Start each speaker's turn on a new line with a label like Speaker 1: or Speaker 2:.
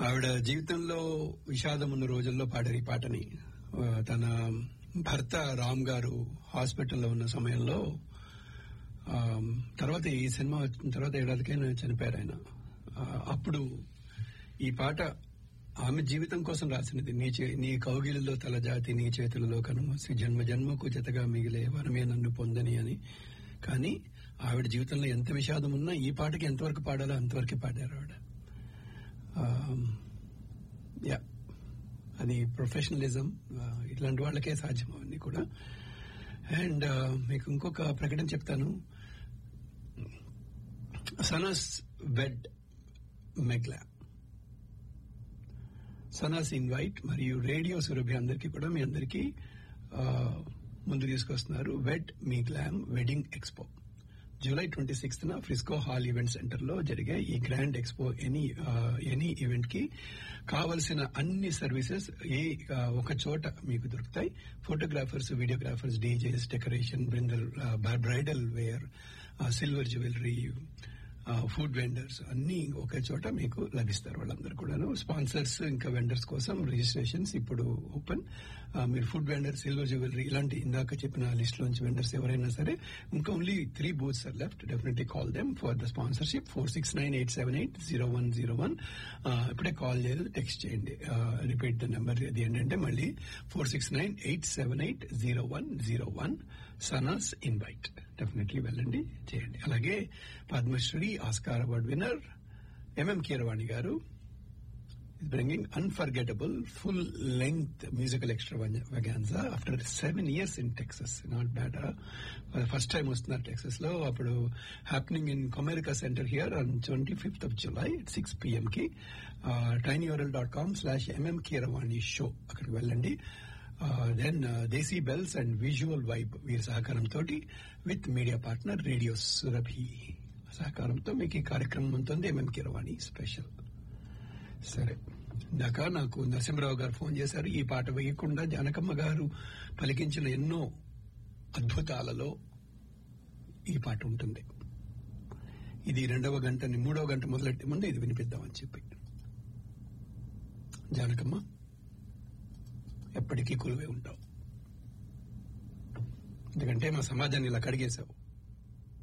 Speaker 1: ఆవిడ జీవితంలో విషాదం ఉన్న రోజుల్లో పాడారు ఈ పాటని ఆ, తన భర్త రామ్ గారు హాస్పిటల్లో ఉన్న సమయంలో ఆ, తర్వాత ఈ సినిమా వచ్చిన తర్వాత ఏడాదికైనా చనిపోయారు ఆయన ఆ, అప్పుడు ఈ పాట ఆమె జీవితం కోసం రాసినది నీ చే- నీ కౌగిలిలో తల జాతి నీ చేతులలో కనుమసి జన్మ జన్మకు జతగా మిగిలే వరమే నన్ను పొందని అని కానీ ఆవిడ జీవితంలో ఎంత విషాదం ఉన్నా ఈ పాటకి ఎంతవరకు పాడాలో అంతవరకు పాడారు ఆవిడ యా అది ప్రొఫెషనలిజం ఇట్లాంటి వాళ్ళకే సాధ్యం అవన్నీ కూడా అండ్ మీకు ఇంకొక ప్రకటన చెప్తాను Sanas wed me glam Sanas invite మరియు రేడియో సురభి అందరికీ కూడా మీ అందరికీ ఆ, ముందు తీసుకొస్తున్నారు wed me glam wedding expo July twenty sixth న ఫ్రిస్కో హాల్ ఈవెంట్ సెంటర్ లో జరిగే ఈ grand expo any any event కి కావలసిన అన్ని సర్వీసెస్ ఏ ఆ, ఒక చోట మీకు దొరుకుతాయి photographers videographers DJs decoration bridal bridal wear silver jewellery food vendors అన్ని ఒకే చోట మీకు లభిస్తారు వాళ్ళందరూ కూడాను స్పాన్సర్స్ ఇంకా వెండర్స్ కోసం రిజిస్ట్రేషన్స్ ఇప్పుడు ఓపెన్ మీరు ఫుడ్ వెండర్ సిల్వర్ జ్యువెలరీ ఇలాంటి ఇందాక చెప్పిన లిస్ట్ లోంచి వెండర్స్ ఎవరైనా సరే ఇంకా only three booths are left definitely call them for the sponsorship four six nine eight seven eight zero one zero one ఇప్పుడే కాల్ చేయలేదు టెక్స్ట్ చేయండి రిపీట్ ద నెంబర్ అది ఏంటంటే మళ్ళీ four six nine eight seven eight zero one zero one Sanas invite definitely వెళ్ళండి చేయండి అలాగే Padmashri Oscar award winner MM Keeravani garu bringing unforgettable full length musical extra after seven years in Texas not bad first time వస్తున్నారు Texas లో అప్పుడు happening in Comerica centre here on twenty fifth of July six PM కి TinyURL dot com slash MM Keeravani show అక్కడికి వెళ్ళండి then Desi bells and visual vibe వీరి సహకారంతో with media partner radio Surabhi సహకారంతో మీకు ఈ కార్యక్రమం ఉంటుంది ఎంఎం కిరవాణి స్పెషల్ సరే ఇందాక నాకు నరసింహరావు గారు ఫోన్ చేశారు ఈ పాట వేయకుండా జానకమ్మ గారు పలికించిన ఎన్నో అద్భుతాలలో ఈ పాట ఉంటుంది ఇది రెండవ గంటని మూడవ గంట మొదలెట్టే ముందు ఇది వినిపిద్దామని చెప్పి జానకమ్మ ఎప్పటికీ కొలువే ఉంటావు ఎందుకంటే మా సమాజాన్ని ఇలా కడిగేశావు